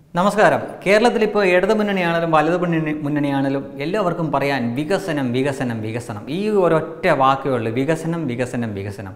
നമസ്കാരം കേരളത്തിൽ ഇപ്പോൾ ഇടതു മുന്നണിയാണെങ്കിലും വലതു മുന്നണി മുന്നണിയാണെങ്കിലും എല്ലാവർക്കും പറയാൻ വികസനം വികസനം വികസനം ഈ ഒരൊറ്റ വാക്കേ ഉള്ളൂ വികസനം വികസനം വികസനം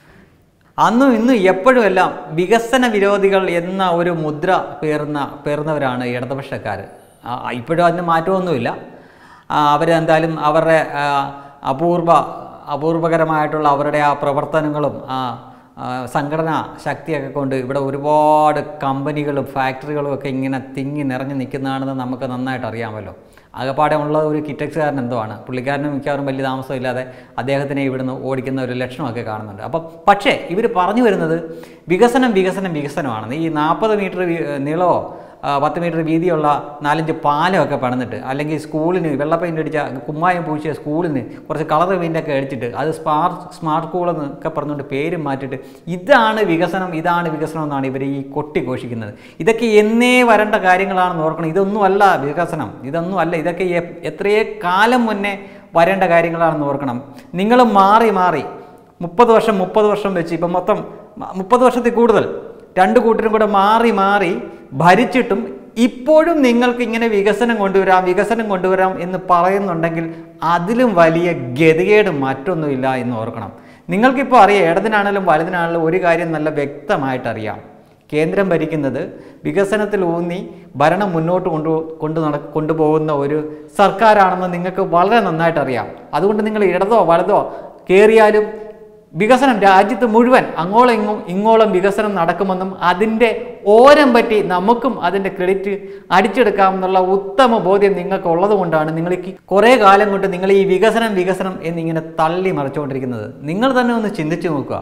അന്നും ഇന്നും എപ്പോഴും എല്ലാം വികസന വിരോധികൾ എന്ന ഒരു മുദ്ര പേർന്ന പേർന്നവരാണ് ഇടതുപക്ഷക്കാർ ഇപ്പോഴും അതിന് മാറ്റമൊന്നുമില്ല ആ, അവരെന്തായാലും അവരുടെ ആ, അപൂർവ അപൂർവകരമായിട്ടുള്ള അവരുടെ ആ പ്രവർത്തനങ്ങളും ആ ആ, സംഘടനാ ശക്തിയൊക്കെ കൊണ്ട് ഇവിടെ ഒരുപാട് കമ്പനികളും ഫാക്ടറികളും ഒക്കെ ഇങ്ങനെ തിങ്ങി നിറഞ്ഞു നിൽക്കുന്നതാണെന്ന് നമുക്ക് നന്നായിട്ട് അറിയാമല്ലോ ആകപ്പാടെ ഉള്ള ഒരു കിറ്റക്സുകാരൻ എന്തോ ആണ് പുള്ളിക്കാരന് മിക്കവാറും വലിയ താമസമില്ലാതെ അദ്ദേഹത്തിനെ ഇവിടുന്ന് ഓടിക്കുന്ന ഒരു ലക്ഷണമൊക്കെ കാണുന്നുണ്ട് അപ്പം പക്ഷേ ഇവർ പറഞ്ഞു വരുന്നത് വികസനം വികസനം വികസനമാണെന്ന് ഈ നാൽപ്പത് മീറ്റർ നീളമോ ആ, പത്ത് മീറ്റർ വീതിയുള്ള നാലഞ്ച് പാലമൊക്കെ പണിതിട്ട് അല്ലെങ്കിൽ സ്കൂളിന് വെള്ള പെയിൻ്റ് അടിച്ച കുമ്മായം പൂശിയ സ്കൂളിന് കുറച്ച് കളർ പെയിൻ്റൊക്കെ അടിച്ചിട്ട് അത് സ്മാർട്ട് സ്മാർട്ട് സ്കൂൾ എന്നൊക്കെ പറഞ്ഞുകൊണ്ട് പേരും മാറ്റിയിട്ട് ഇതാണ് വികസനം ഇതാണ് വികസനം എന്നാണ് ഇവർ ഈ കൊട്ടി ഘോഷിക്കുന്നത് ഇതൊക്കെ എന്നേ വരേണ്ട കാര്യങ്ങളാണെന്ന് ഓർക്കണം ഇതൊന്നുമല്ല വികസനം ഇതൊന്നും അല്ല ഇതൊക്കെ എ- എത്രയേ കാലം മുന്നേ വരേണ്ട കാര്യങ്ങളാണെന്ന് ഓർക്കണം നിങ്ങൾ മാറി മാറി മുപ്പത് വർഷം മുപ്പത് വർഷം വെച്ച് ഇപ്പം മൊത്തം മുപ്പത് വർഷത്തിൽ കൂടുതൽ രണ്ട് കൂട്ടരും കൂടെ മാറി മാറി ഭരിച്ചിട്ടും ഇപ്പോഴും നിങ്ങൾക്ക് ഇങ്ങനെ വികസനം കൊണ്ടുവരാം വികസനം കൊണ്ടുവരാം എന്ന് പറയുന്നുണ്ടെങ്കിൽ അതിലും വലിയ ഗതികേട് മറ്റൊന്നുമില്ല എന്ന് ഓർക്കണം നിങ്ങൾക്കിപ്പോൾ അറിയാം ഇടതിനാണെങ്കിലും വലതിനാണെങ്കിലും ഒരു കാര്യം നല്ല വ്യക്തമായിട്ട് അറിയാം കേന്ദ്രം ഭരിക്കുന്നത് വികസനത്തിൽ ഊന്നി ഭരണം മുന്നോട്ട് കൊണ്ടു കൊണ്ടു നട കൊണ്ടുപോകുന്ന ഒരു സർക്കാരാണെന്ന് നിങ്ങൾക്ക് വളരെ നന്നായിട്ട് അറിയാം അതുകൊണ്ട് നിങ്ങൾ ഇടതോ വലതോ കയറിയാലും വികസനം രാജ്യത്ത് മുഴുവൻ അങ്ങോളം ഇങ്ങും ഇങ്ങോളം വികസനം നടക്കുമെന്നും അതിൻ്റെ ഓരം പറ്റി നമുക്കും അതിൻ്റെ ക്രെഡിറ്റ് അടിച്ചെടുക്കാമെന്നുള്ള ഉത്തമ ബോധ്യം നിങ്ങൾക്ക് ഉള്ളത് കൊണ്ടാണ് നിങ്ങൾ ഈ കുറേ കാലം കൊണ്ട് നിങ്ങൾ ഈ വികസനം വികസനം എന്നിങ്ങനെ തള്ളി മറിച്ചുകൊണ്ടിരിക്കുന്നത് നിങ്ങൾ തന്നെ ഒന്ന് ചിന്തിച്ചു നോക്കുക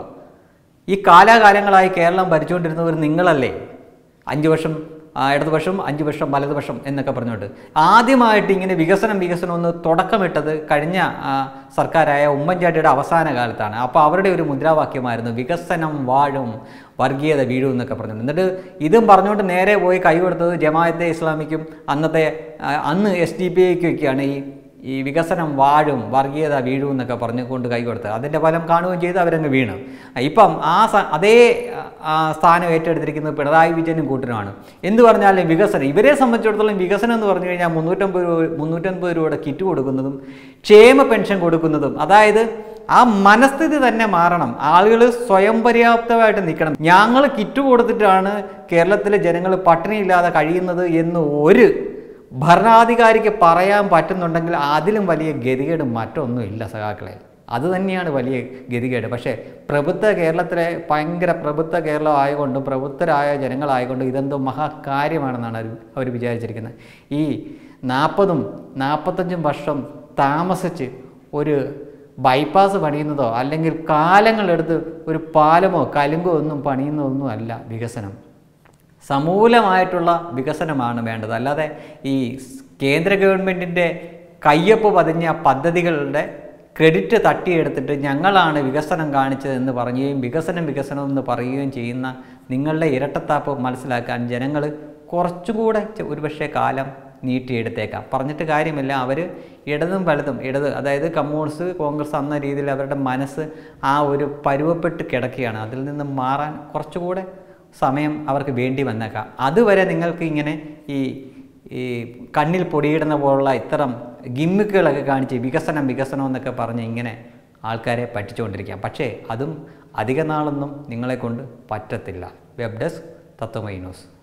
ഈ കാലാകാലങ്ങളായി കേരളം ഭരിച്ചുകൊണ്ടിരുന്നവർ നിങ്ങളല്ലേ അഞ്ച് വർഷം ആ, ഇടതുപക്ഷം അഞ്ച് വർഷം വലതുപക്ഷം എന്നൊക്കെ പറഞ്ഞുകൊണ്ട് ആദ്യമായിട്ട് ഇങ്ങനെ വികസനം വികസനം ഒന്ന് തുടക്കമിട്ടത് കഴിഞ്ഞ ആ, സർക്കാരായ ഉമ്മൻചാണ്ടിയുടെ അവസാന കാലത്താണ് അപ്പോൾ അവരുടെ ഒരു മുദ്രാവാക്യമായിരുന്നു വികസനം വാഴും വർഗീയത വീഴും എന്നൊക്കെ പറഞ്ഞുകൊണ്ട് എന്നിട്ട് ഇതും പറഞ്ഞുകൊണ്ട് നേരെ പോയി കൈ കൊടുത്തത് ജമാഅത്തെ ഇസ്ലാമിക്കും അന്നത്തെ ആ, അന്ന് എസ് ഡി പി ഐക്കൊക്കെയാണ് ഈ ഈ വികസനം വാഴും വർഗീയത വീഴും എന്നൊക്കെ പറഞ്ഞുകൊണ്ട് കൈകൊടുത്ത് അതിൻ്റെ ഫലം കാണുകയും ചെയ്ത് അവരങ്ങ് വീണു ഇപ്പം ആ സ- അതേ ആ, സ്ഥാനം ഏറ്റെടുത്തിരിക്കുന്നത് പിണറായി വിജയനും കൂട്ടരുമാണ് എന്ത് പറഞ്ഞാലും വികസനം ഇവരെ സംബന്ധിച്ചിടത്തോളം വികസനം എന്ന് പറഞ്ഞു കഴിഞ്ഞാൽ മുന്നൂറ്റമ്പത് രൂപ മുന്നൂറ്റമ്പത് രൂപയുടെ കിറ്റ് കൊടുക്കുന്നതും ക്ഷേമ പെൻഷൻ കൊടുക്കുന്നതും അതായത് ആ മനസ്ഥിതി തന്നെ മാറണം ആളുകൾ സ്വയം പര്യാപ്തമായിട്ട് നിൽക്കണം ഞങ്ങൾ കിറ്റ് കൊടുത്തിട്ടാണ് കേരളത്തിലെ ജനങ്ങൾ പട്ടിണിയില്ലാതെ കഴിയുന്നത് എന്ന് ഒരു ഭരണാധികാരിക്ക് പറയാൻ പറ്റുന്നുണ്ടെങ്കിൽ അതിലും വലിയ ഗതികേട് മറ്റൊന്നുമില്ല സഖാക്കളെ അത് തന്നെയാണ് വലിയ ഗതികേട് പക്ഷേ പ്രബുദ്ധ കേരളത്തിലെ ഭയങ്കര പ്രബുദ്ധ കേരളം ആയതുകൊണ്ടും പ്രബുദ്ധരായ ജനങ്ങളായതുകൊണ്ടും ഇതെന്തോ മഹാകാര്യമാണെന്നാണ് അവർ അവർ വിചാരിച്ചിരിക്കുന്നത് ഈ നാൽപ്പതും നാൽപ്പത്തഞ്ചും വർഷം താമസിച്ച് ഒരു ബൈപ്പാസ് പണിയുന്നതോ അല്ലെങ്കിൽ കാലങ്ങളെടുത്ത് ഒരു പാലമോ കലുങ്കോ ഒന്നും പണിയുന്നതൊന്നും അല്ല വികസനം സമൂലമായിട്ടുള്ള വികസനമാണ് വേണ്ടത് അല്ലാതെ ഈ സ് കേന്ദ്ര ഗവൺമെൻറ്റിൻ്റെ കയ്യൊപ്പ് പതിഞ്ഞ പദ്ധതികളുടെ ക്രെഡിറ്റ് തട്ടിയെടുത്തിട്ട് ഞങ്ങളാണ് വികസനം കാണിച്ചതെന്ന് പറയുകയും വികസനം വികസനം എന്ന് പറയുകയും ചെയ്യുന്ന നിങ്ങളുടെ ഇരട്ടത്താപ്പ് മനസ്സിലാക്കാൻ ജനങ്ങൾ കുറച്ചുകൂടെ ചെ- ഒരുപക്ഷെ കാലം നീട്ടിയെടുത്തേക്കാം പറഞ്ഞിട്ട് കാര്യമില്ല അവർ ഇടതും വലതും ഇടത് അതായത് കമ്മ്യൂണിസ്റ്റ് കോൺഗ്രസ് എന്ന രീതിയിൽ അവരുടെ മനസ്സ് ആ ഒരു പരുവപ്പെട്ട് കിടക്കുകയാണ് അതിൽ നിന്ന് മാറാൻ കുറച്ചുകൂടെ സമയം അവർക്ക് വേണ്ടി വന്നേക്കാം അതുവരെ നിങ്ങൾക്ക് ഇങ്ങനെ ഈ ഈ കണ്ണിൽ പൊടിയിടുന്ന പോലുള്ള ഇത്തരം ഗിമ്മിക്കുകളൊക്കെ കാണിച്ച് വികസനം വികസനം എന്നൊക്കെ പറഞ്ഞ് ഇങ്ങനെ ആൾക്കാരെ പറ്റിച്ചുകൊണ്ടിരിക്കാം പക്ഷേ അതും അധിക നാളൊന്നും നിങ്ങളെ കൊണ്ട് പറ്റത്തില്ല വെബ് ഡെസ്ക് തത്വമൈ ന്യൂസ്